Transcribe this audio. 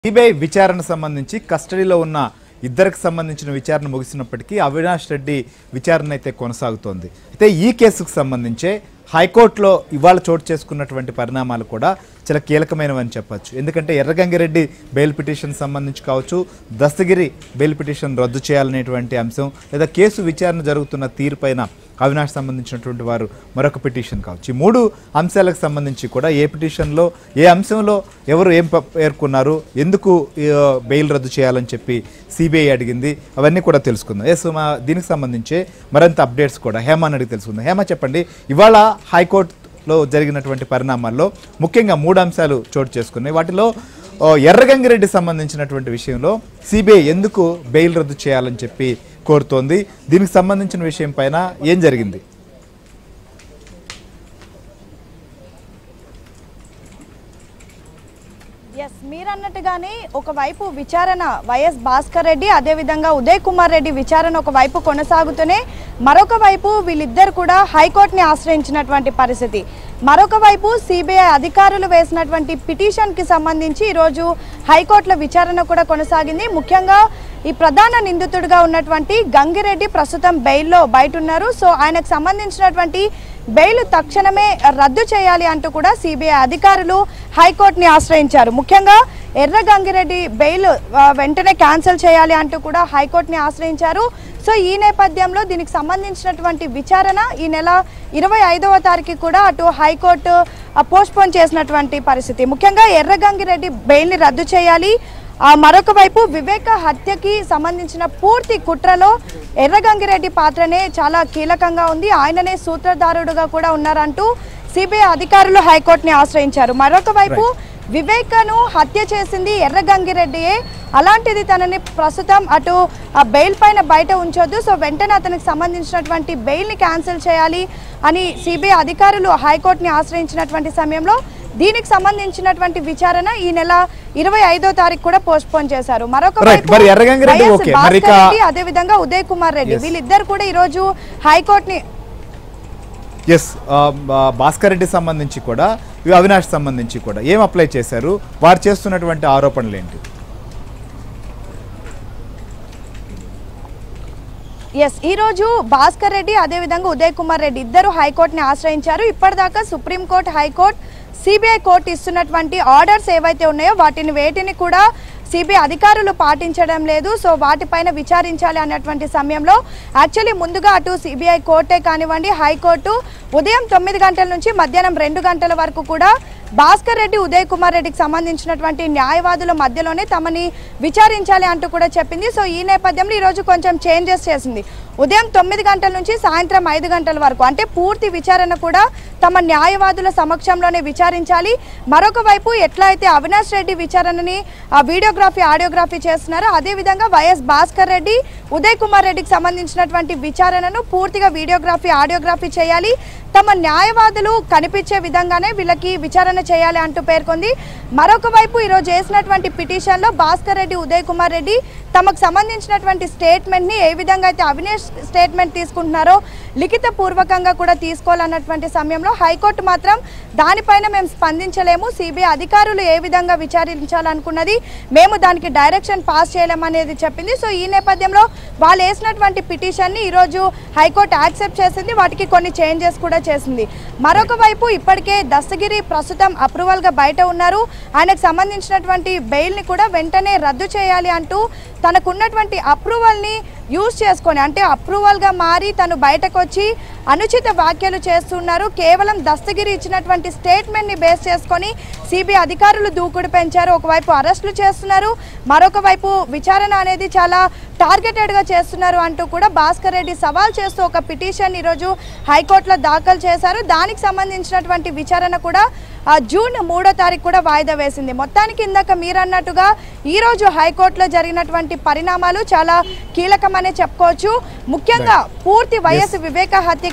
CBI విచారణ సంబంధించి కస్టడీలో ఉన్న ఇద్దరికి సంబంధించిన విచారణ ముగిసినప్పటికీ అవినాష్ రెడ్డి విచారణ అయితే కొనసాగుతోంది అయితే ఈ కేసుకు సంబంధించే హైకోర్టులో ఇవాళ చోటు చేసుకున్నటువంటి పరిణామాలు కూడా చాలా కీలకమైనవని చెప్పొచ్చు ఎందుకంటే ఎర్రగంగిరెడ్డి బెయిల్ పిటిషన్ సంబంధించి కావచ్చు దస్తగిరి బెయిల్ పిటిషన్ రద్దు చేయాలనేటువంటి అంశం లేదా కేసు విచారణ జరుగుతున్న తీరుపైన అవినాష్ సంబంధించినటువంటి వారు మరొక పిటిషన్ కావచ్చు ఈ మూడు అంశాలకు సంబంధించి కూడా ఏ పిటిషన్లో ఏ అంశంలో ఎవరు ఏం ప- పేర్కొన్నారు ఎందుకు ఈ, ఆ, బెయిల్ రద్దు చేయాలని చెప్పి సిబిఐ అడిగింది అవన్నీ కూడా తెలుసుకుందాం ఎస్ మా దీనికి సంబంధించి మరింత అప్డేట్స్ కూడా హేమాని అడిగి తెలుసుకుందాం హేమ చెప్పండి ఇవాళ హైకోర్టులో జరిగినటువంటి పరిణామాల్లో ముఖ్యంగా మూడు అంశాలు చోటు చేసుకున్నాయి వాటిలో ఓ, ఎర్రగంగిరెడ్డి సంబంధించినటువంటి విషయంలో సిబిఐ ఎందుకు బెయిల్ రద్దు చేయాలని చెప్పి కోరుతోంది దీనికి సంబంధించిన విషయం పైన ఏం జరిగింది ఎస్ మీరన్నట్టుగానే ఒకవైపు విచారణ వైఎస్ భాస్కర్ రెడ్డి అదేవిధంగా ఉదయ్ కుమార్ రెడ్డి విచారణ ఒకవైపు కొనసాగుతూనే మరొక వైపు వీళ్ళిద్దరు కూడా హైకోర్టుని ఆశ్రయించినటువంటి పరిస్థితి మరొక వైపు సిబిఐ అధికారులు వేసినటువంటి పిటిషన్కి సంబంధించి ఈరోజు హైకోర్టులో విచారణ కూడా కొనసాగింది ముఖ్యంగా ఈ ప్రధాన నిందితుడిగా ఉన్నటువంటి గంగిరెడ్డి ప్రస్తుతం బెయిల్లో బయట ఉన్నారు సో ఆయనకు సంబంధించినటువంటి బెయిల్ తక్షణమే రద్దు చేయాలి అంటూ కూడా సిబిఐ అధికారులు హైకోర్టుని ఆశ్రయించారు ముఖ్యంగా ఎర్ర గంగిరెడ్డి బెయిల్ ఆ, వెంటనే క్యాన్సిల్ చేయాలి అంటూ కూడా హైకోర్టుని ఆశ్రయించారు సో ఈ నేపథ్యంలో దీనికి సంబంధించినటువంటి విచారణ ఈ నెల ఇరవై ఐదవ తారీఖు కూడా అటు హైకోర్టు పోస్ట్పోన్ చేసినటువంటి పరిస్థితి ముఖ్యంగా ఎర్ర గంగిరెడ్డి బెయిల్ని రద్దు చేయాలి ఆ మరొక వైపు వివేక హత్యకి సంబంధించిన పూర్తి కుట్రలో ఎర్రగంగిరెడ్డి పాత్రనే చాలా కీలకంగా ఉంది ఆయననే సూత్రధారుడుగా కూడా ఉన్నారంటూ సిబిఐ అధికారులు హైకోర్టుని ఆశ్రయించారు మరొక వైపు వివేకను హత్య చేసింది ఎర్రగంగిరెడ్డియే అలాంటిది తనని ప్రస్తుతం అటు ఆ బెయిల్ పైన బయట ఉంచొద్దు సో వెంటనే అతనికి సంబంధించినటువంటి బెయిల్ని క్యాన్సిల్ చేయాలి అని సిబిఐ అధికారులు హైకోర్టుని ఆశ్రయించినటువంటి సమయంలో దీనికి సంబంధించినటువంటి విచారణ ఈ నెల ఇరవై ఐదో తారీఖు కూడా పోస్ట్ పోన్ చేశారు మరొక Right. వైపు మరి ఎర్రగంగిరెడ్డి వైఎస్ ఓకే. మరి భాస్కర్ ఇక- రెడ్డి, అదే విధంగా ఉదయ్ కుమార్ రెడ్డి Yes. వీళ్ళిద్దరు కూడా ఈ రోజు హైకోర్టుని ఎస్ భాస్కర్ రెడ్డి సంబంధించి కూడా ఇవి అవినాష్ సంబంధించి కూడా ఏం అప్లై చేశారు వారు చేస్తున్నటువంటి ఆరోపణలు ఏంటి ఎస్ ఈ రోజు భాస్కర్ రెడ్డి అదేవిధంగా ఉదయ్ కుమార్ రెడ్డి ఇద్దరు హైకోర్టుని ఆశ్రయించారు ఇప్పటిదాకా సుప్రీంకోర్టు హైకోర్టు సిబిఐ కోర్టు ఇస్తున్నటువంటి ఆర్డర్స్ ఏవైతే ఉన్నాయో వాటిని వేటిని కూడా సిబిఐ అధికారులు పాటించడం లేదు సో వాటిపైన విచారించాలి అన్నటువంటి సమయంలో యాక్చువల్లీ ముందుగా అటు సిబిఐ కోర్టే కానివ్వండి హైకోర్టు ఉదయం తొమ్మిది గంటల నుంచి మధ్యాహ్నం రెండు గంటల వరకు కూడా భాస్కర్ రెడ్డి ఉదయ్ కుమార్ రెడ్డికి సంబంధించినటువంటి న్యాయవాదుల మధ్యలోనే తమని విచారించాలి అంటూ కూడా చెప్పింది సో ఈ నేపథ్యంలో ఈరోజు కొంచెం చేంజెస్ చేసింది ఉదయం తొమ్మిది గంటల నుంచి సాయంత్రం ఐదు గంటల వరకు అంటే పూర్తి విచారణ కూడా తమ న్యాయవాదుల సమక్షంలోనే విచారించాలి మరొక వైపు ఎట్లా అయితే అవినాష్ రెడ్డి విచారణని ఆ వీడియోగ్రఫీ ఆడియోగ్రఫీ చేస్తున్నారో అదేవిధంగా వైఎస్ భాస్కర్ రెడ్డి ఉదయ్ కుమార్ రెడ్డికి సంబంధించినటువంటి విచారణను పూర్తిగా వీడియోగ్రఫీ ఆడియోగ్రఫీ చేయాలి తమ న్యాయవాదులు కనిపించే విధంగానే వీళ్ళకి విచారణ చేయాలి అంటూ పేర్కొంది మరొక వైపు ఈరోజు చేసినటువంటి పిటిషన్లో భాస్కర్ రెడ్డి ఉదయ్ కుమార్ రెడ్డి తమకు సంబంధించినటువంటి స్టేట్మెంట్ని ఏ విధంగా అయితే అవినేష్ స్టేట్మెంట్ తీసుకుంటున్నారో లిఖిత పూర్వకంగా కూడా తీసుకోవాలన్నటువంటి సమయంలో హైకోర్టు మాత్రం దానిపైన మేము స్పందించలేము సిబిఐ అధికారులు ఏ విధంగా విచారించాలనుకున్నది మేము దానికి డైరెక్షన్ పాస్ చేయలేమనేది చెప్పింది సో ఈ నేపథ్యంలో వాళ్ళు వేసినటువంటి పిటిషన్ని ఈరోజు హైకోర్టు యాక్సెప్ట్ చేసింది వాటికి కొన్ని చేంజెస్ కూడా చేసింది మరొక వైపు ఇప్పటికే దస్తగిరి ప్రస్తుతం అప్రూవల్గా బయట ఉన్నారు ఆయనకు సంబంధించినటువంటి బెయిల్ని కూడా వెంటనే రద్దు చేయాలి అంటూ తనకున్నటువంటి అప్రూవల్ని యూజ్ చేసుకొని అంటే అప్రూవల్గా మారి తను బయటకు వచ్చి అనుచిత వ్యాఖ్యలు చేస్తున్నారు కేవలం దస్తగిరి ఇచ్చినటువంటి స్టేట్మెంట్ని బేస్ చేసుకొని సిబిఐ అధికారులు దూకుడు పెంచారు ఒకవైపు అరెస్టులు చేస్తున్నారు మరొక వైపు విచారణ అనేది చాలా టార్గెటెడ్గా చేస్తున్నారు అంటూ కూడా భాస్కర్ రెడ్డి సవాల్ చేస్తూ ఒక పిటిషన్ ఈరోజు హైకోర్టులో దాఖలు చేశారు దానికి సంబంధించినటువంటి విచారణ కూడా ఆ, జూన్ మూడో తారీఖు కూడా వాయిదా వేసింది మొత్తానికి ఇందాక మీరు అన్నట్టుగా ఈరోజు హైకోర్టులో జరిగినటువంటి పరిణామాలు చాలా కీలకమనే చెప్పుకోవచ్చు ముఖ్యంగా పూర్తి వయస్సు వివేక హత్య